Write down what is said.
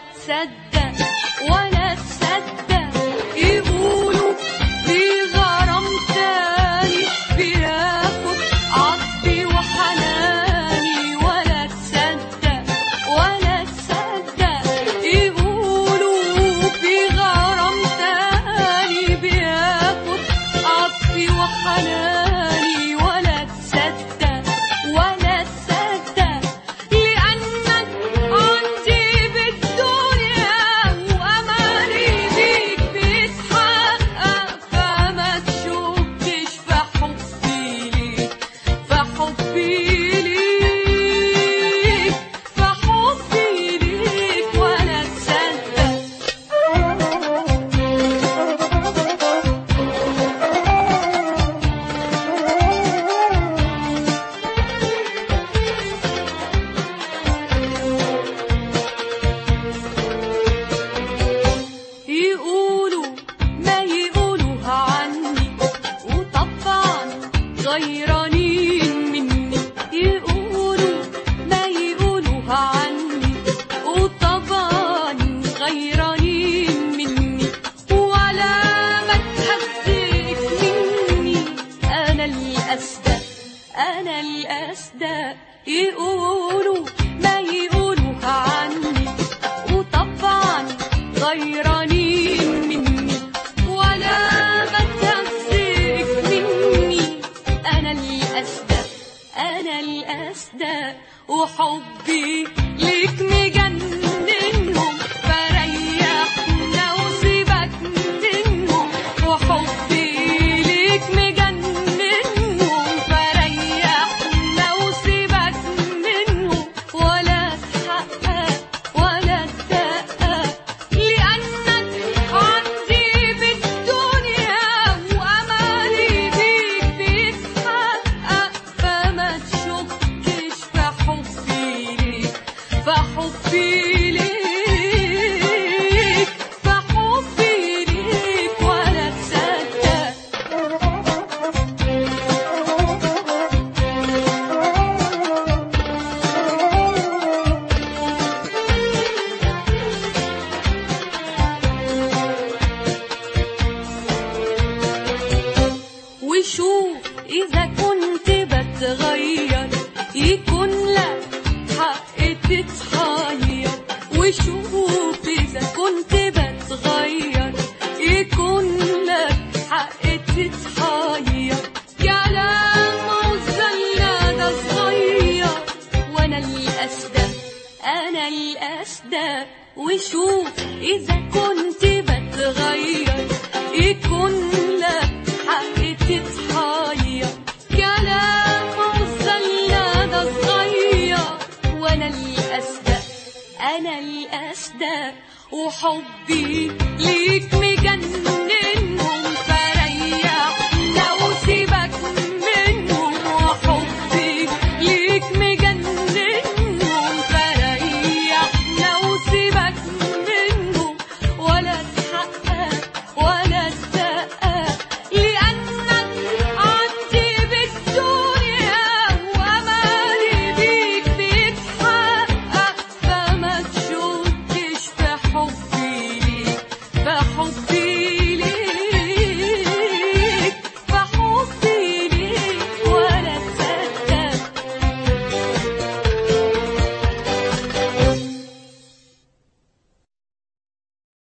تصدق ولا تصدق يقولوا في غرام تاني بياخد عطفي وحناني ولا تصدق ولا تصدق يقولوا في غرام تاني بياخد عطفي وحناني ولا تصدق ولا تصدق لأنك عندي بالدنيا وأمالي بيك بيتحقق فما تشكش في حبي ليك في حبي ليك في حبي ليك ولا تصدق يقولوا ما يقولوها عني وطبعا غيرانين مني يقولوا ما يقولوها عني وطبعا غيرانين مني وعلى ما تهزك مني انا الاسدى انا الاسدى يقولوا ما يقولوها عني وطبعا غيرانين مني ولا ما تهزك مني انا الاسدى انا الاسدى وحبي ليك مجننهم فريحنا وسيبك منهم وحبي ليك مجننهم فريحنا وسيبك منهم ولا تحقق ولا تدقق لأنك عندي بالدنيا وأمالي بيك بيتحقق فما تشكش في حبي ليك في حبي ليك في حبي ليك ولا تصدق وشوف إذا كنت بتغير يكون لك حق تتحير وشوف إذا كنت بتغير يكون لك حق تتحير كلام وزلة ده صغير وأنا الأسدى أنا الأسدى وشوف إذا كنت بتغير يكون لك حق تتحير كلام وزلة ده صغير وأنا الأسدى أنا الأسدى وحبي ليك